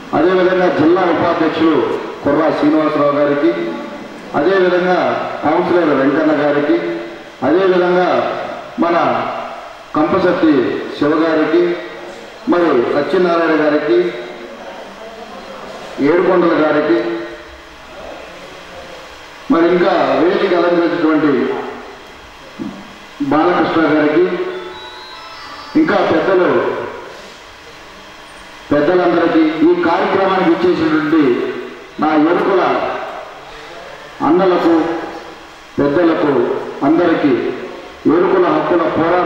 అదేవిధంగా జిల్లా ఉపాధ్యక్షులు కుర్రా శ్రీనివాసరావు గారికి అదేవిధంగా కౌన్సిలర్ వెంకన్న గారికి అదేవిధంగా మన కంపశెట్టి శివ గారికి మరి సత్యనారాయణ గారికి ఏడుకొండల గారికి మరి ఇంకా వేదిక అలంకరించినటువంటి బాలకృష్ణ గారికి ఇంకా పెద్దలు పెద్దలందరికీ ఈ కార్యక్రమానికి ఇచ్చేసినటువంటి నా ఎరుకుల అన్నలకు పెద్దలకు అందరికీ ఎరుకుల హక్కుల పోరాట